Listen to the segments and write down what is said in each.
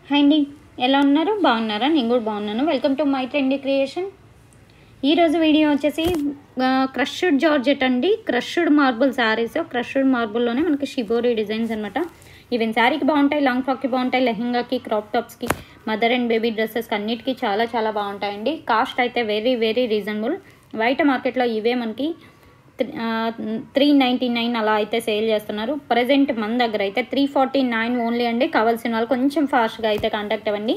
hi అండి ఎలా ఉన్నారు బాగున్నారా నేను కూడా బాగున్నాను welcome to my trendy creation ఈరోజు వీడియో వచ్చేసి క్రష్డ్ జార్జెట్ అండి క్రష్డ్ మార్బుల్ శారీస్ క్రష్డ్ మార్బుల్లోనే మనకి షిబోరి డిజైన్స్ అనమాట ఈవెన్ శారీకి బాగుంటాయి లాంగ్ ఫ్రాక్కి బాగుంటాయి లెహంగాకి క్రాప్ టాప్స్కి మదర్ అండ్ బేబీ డ్రెస్సెస్కి అన్నిటికీ చాలా చాలా బాగుంటాయండి కాస్ట్ అయితే వెరీ వెరీ రీజనబుల్ బయట మార్కెట్లో ఇవే మనకి త్రీ నైంటీ నైన్ అలా అయితే సేల్ చేస్తున్నారు ప్రజెంట్ మన దగ్గర అయితే త్రీ ఫార్టీ నైన్ ఓన్లీ అండి కావాల్సిన వాళ్ళు కొంచెం ఫాస్ట్గా అయితే కాంటాక్ట్ అవ్వండి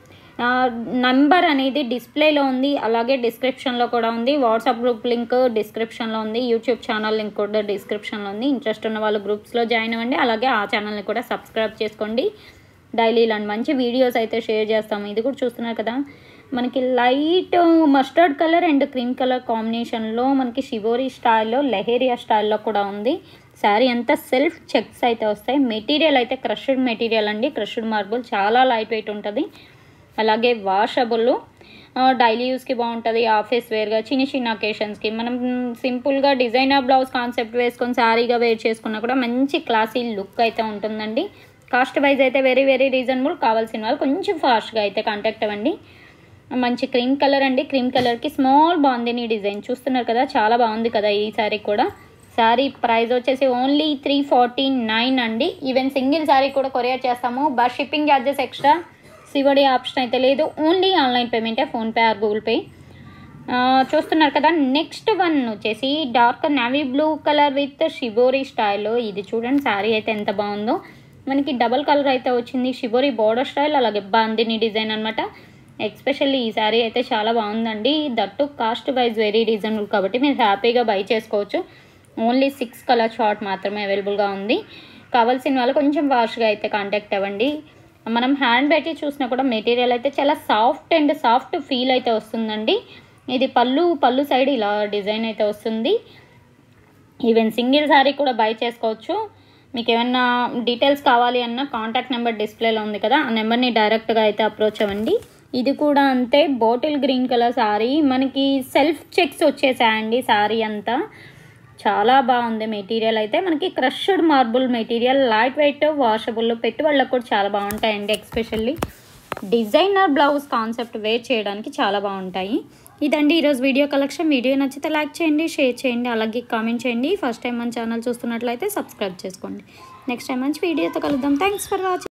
నంబర్ అనేది డిస్ప్లేలో ఉంది అలాగే డిస్క్రిప్షన్లో కూడా ఉంది వాట్సాప్ గ్రూప్ లింక్ డిస్క్రిప్షన్లో ఉంది యూట్యూబ్ ఛానల్ లింక్ కూడా డిస్క్రిప్షన్లో ఉంది ఇంట్రెస్ట్ ఉన్న వాళ్ళు గ్రూప్స్లో జాయిన్ అవ్వండి అలాగే ఆ ఛానల్ని కూడా సబ్స్క్రైబ్ చేసుకోండి డైలీ ఇలాంటి మంచి వీడియోస్ అయితే షేర్ చేస్తాము ఇది కూడా చూస్తున్నారు కదా మనకి light mustard colour and cream colour కాంబినేషన్లో మనకి షివోరీ స్టైల్లో లెహేరియా స్టైల్లో కూడా ఉంది శారీ అంతా సెల్ఫ్ చెక్స్ అయితే వస్తాయి మెటీరియల్ అయితే క్రష్డ్ మెటీరియల్ అండి క్రష్డ్ మార్బుల్ చాలా లైట్ వెయిట్ ఉంటుంది అలాగే వాషబుల్ డైలీ యూస్కి బాగుంటుంది ఆఫీస్ వేర్గా చిన్న చిన్న అకేషన్స్కి మనం సింపుల్గా డిజైనర్ బ్లౌజ్ కాన్సెప్ట్ వేసుకొని శారీగా వేర్ చేసుకున్నా కూడా మంచి క్లాసీ లుక్ అయితే ఉంటుందండి కాస్ట్ వైజ్ అయితే వెరీ వెరీ రీజనబుల్ కావాల్సిన వాళ్ళు కొంచెం ఫాస్ట్గా అయితే కాంటాక్ట్ అవ్వండి మంచి క్రీమ్ కలర్ అండి క్రీమ్ కలర్కి స్మాల్ బాగుంది డిజైన్ చూస్తున్నారు కదా చాలా బాగుంది కదా ఈ శారీ కూడా శారీ ప్రైస్ వచ్చేసి ఓన్లీ త్రీ ఫార్టీ నైన్ అండి ఈవెన్ సింగిల్ శారీ కూడా కొరియర్ చేస్తాము plus shipping charges extra COD option అయితే లేదు ఓన్లీ ఆన్లైన్ పేమెంటే ఫోన్పే ఆర్ గూగుల్ పే చూస్తున్నారు కదా నెక్స్ట్ వన్ వచ్చేసి dark navy blue colour with shibori స్టైల్లో ఇది చూడండి శారీ అయితే ఎంత బాగుందో మనకి డబల్ కలర్ అయితే వచ్చింది షిబోరీ బోర్డర్ స్టైల్ అలాగే బాందిని డిజైన్ అనమాట ఎక్స్పెషల్లీ ఈ శారీ అయితే చాలా బాగుందండి that cost wise very reasonable కాబట్టి మీరు హ్యాపీగా బై చేసుకోవచ్చు ఓన్లీ సిక్స్ కలర్ షార్ట్ మాత్రమే అవైలబుల్గా ఉంది కావాల్సిన వాళ్ళు కొంచెం వాష్గా అయితే కాంటాక్ట్ అవ్వండి మనం హ్యాండ్ పెట్టి చూసినా కూడా మెటీరియల్ అయితే చాలా సాఫ్ట్ అండ్ సాఫ్ట్ ఫీల్ అయితే వస్తుందండి ఇది పళ్ళు పళ్ళు సైడ్ ఇలా డిజైన్ అయితే వస్తుంది ఈవెన్ సింగిల్ శారీ కూడా బై చేసుకోవచ్చు మీకు ఏమన్నా డీటెయిల్స్ కావాలి అన్న కాంటాక్ట్ నెంబర్ డిస్ప్లేలో ఉంది కదా ఆ నెంబర్ని డైరెక్ట్గా అయితే అప్రోచ్ అవ్వండి ఇది కూడా అంతే బాటిల్ గ్రీన్ కలర్ శారీ మనకి సెల్ఫ్ చెక్స్ వచ్చేసాయండి శారీ అంతా చాలా బాగుంది మెటీరియల్ అయితే మనకి crushed marble material light weight washable పెట్టుబడులకు కూడా చాలా బాగుంటాయండి especially designer blouse concept wear చేయడానికి చాలా బాగుంటాయి ఇదండి ఈరోజు వీడియో కలెక్షన్ వీడియో నచ్చితే లైక్ చేయండి షేర్ చేయండి అలాగే కామెంట్ చేయండి ఫస్ట్ టైం మన ఛానల్ చూస్తున్నట్లయితే సబ్స్క్రైబ్ చేసుకోండి నెక్స్ట్ టైం మంచి వీడియోతో కలుద్దాం థ్యాంక్స్ ఫర్ వాచింగ్